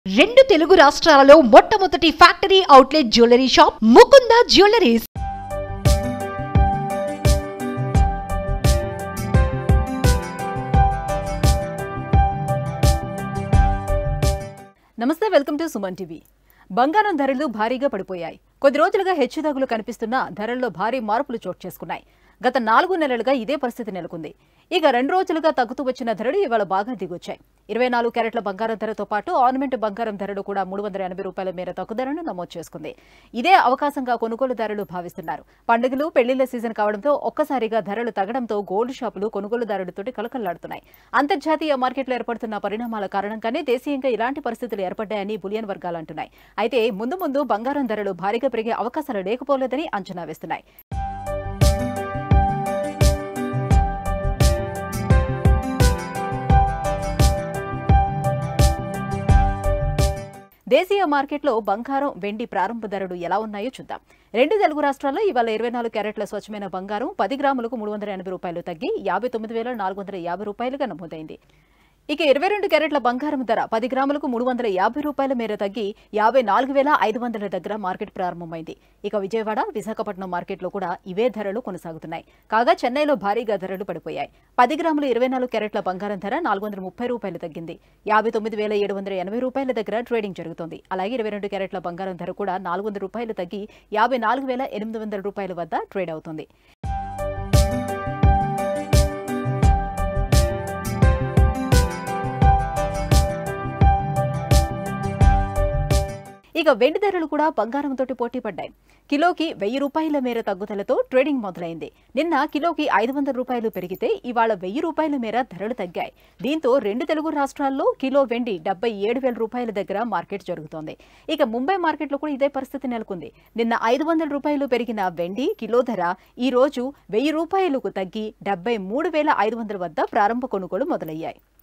రెండు తెలుగు రాష్ట్రాలలో మొట్టమొదటి factory outlet jewellery shop Mukunda jewelleries నమస్తే వెల్కమ్ టు సుమన్ టీవీ బంగారం ధరలు భారీగా పడిపోయాయి కొద్ది రోజులుగా హెచ్చుతగ్గులు కనిపిస్తున్న ధరల్లో భారీ మార్పులు చోటు చేసుకున్నాయి గత నాలుగు నెలలుగా ఇదే పరిస్థితి నెలకొంది ఇక రెండు రోజులుగా తగ్గుతూ వచ్చిన ధరలు ఇవాళ బాగా దిగొచ్చాయి ఇరవై నాలుగు క్యారెట్ల బంగారం ధరతో పాటు ఆర్నమెంట్ బంగారం ధరలు కూడా మూడు వందల ఎనభై రూపాయల మేర తగ్గుదలను నమోదు చేసుకుంది ఇదే అవకాశంగా కొనుగోలుదారులు భావిస్తున్నారు పండుగలు పెళ్లిళ్ల సీజన్ కావడంతో ఒక్కసారిగా ధరలు తగ్గడంతో గోల్డ్ షాపులు కొనుగోలుదారులతోటి కలకల్లాడుతున్నాయి అంతర్జాతీయ మార్కెట్లో ఏర్పడుతున్న పరిణామాల కారణంగానే దేశీయంగా ఇలాంటి పరిస్థితులు ఏర్పడ్డాయని బులియన్ వర్గాలు అంటున్నాయి అయితే ముందు ముందు బంగారం ధరలు భారీగా పెరిగే అవకాశాలు లేకపోలేదని అంచనా వేస్తున్నాయి దేశీయ మార్కెట్లో బంగారం వెండి ప్రారంభ ధరలు ఎలా ఉన్నాయో చూద్దాం రెండు తెలుగు రాష్ట్రాల్లో ఇవాళ ఇరవై నాలుగు క్యారెట్ల స్వచ్ఛమైన బంగారం పది గ్రాములకు మూడు వందల ఎనభై రూపాయలు తగ్గి యాభై తొమ్మిది వేల నాలుగు వందల యాభై రూపాయలుగా నమోదైంది ఇక ఇరవై రెండు క్యారెట్ల బంగారం ధర పది గ్రాములకు మూడు వందల యాభై రూపాయల మేర తగ్గి యాభై నాలుగు వేల ఐదు వందల దగ్గర మార్కెట్ ప్రారంభమైంది ఇక విజయవాడ విశాఖపట్నం మార్కెట్లో కూడా ఇవే ధరలు కొనసాగుతున్నాయి కాగా చెన్నైలో భారీగా ధరలు పడిపోయాయి పది గ్రాములు ఇరవై నాలుగు క్యారెట్ల బంగారం ధర నాలుగు వందల ముప్పై రూపాయలు తగ్గింది యాభై తొమ్మిది వేల ఏడు వందల ఎనభై రూపాయల దగ్గర ట్రేడింగ్ జరుగుతోంది అలాగే ఇరవై రెండు క్యారెట్ల బంగారం ధర కూడా నాలుగు వందల రూపాయలు తగ్గి యాభై నాలుగు వేల ఎనిమిది వందల రూపాయల వద్ద ట్రేడ్ అవుతుంది ఇక వెండి ధరలు కూడా బంగారంతోటి పోటీ పడ్డాయి కిలోకి వెయ్యి రూపాయల మేర తగ్గుదలతో ట్రేడింగ్ మొదలైంది నిన్న కిలోకి ఐదు వందల రూపాయలు పెరిగితే ఇవాళ వెయ్యి రూపాయల మేర ధరలు తగ్గాయి దీంతో రెండు తెలుగు రాష్ట్రాల్లో కిలో వెండి డెబ్బై ఏడు వేల రూపాయల దగ్గర మార్కెట్ జరుగుతోంది ఇక ముంబై మార్కెట్లో కూడా ఇదే పరిస్థితి నెలకొంది నిన్న ఐదు వందల రూపాయలు పెరిగిన వెండి కిలో ధర ఈ రోజు వెయ్యి రూపాయలకు తగ్గి డెబ్బై మూడు వేల ఐదు వందల వద్ద ప్రారంభ కొనుగోలు మొదలయ్యాయి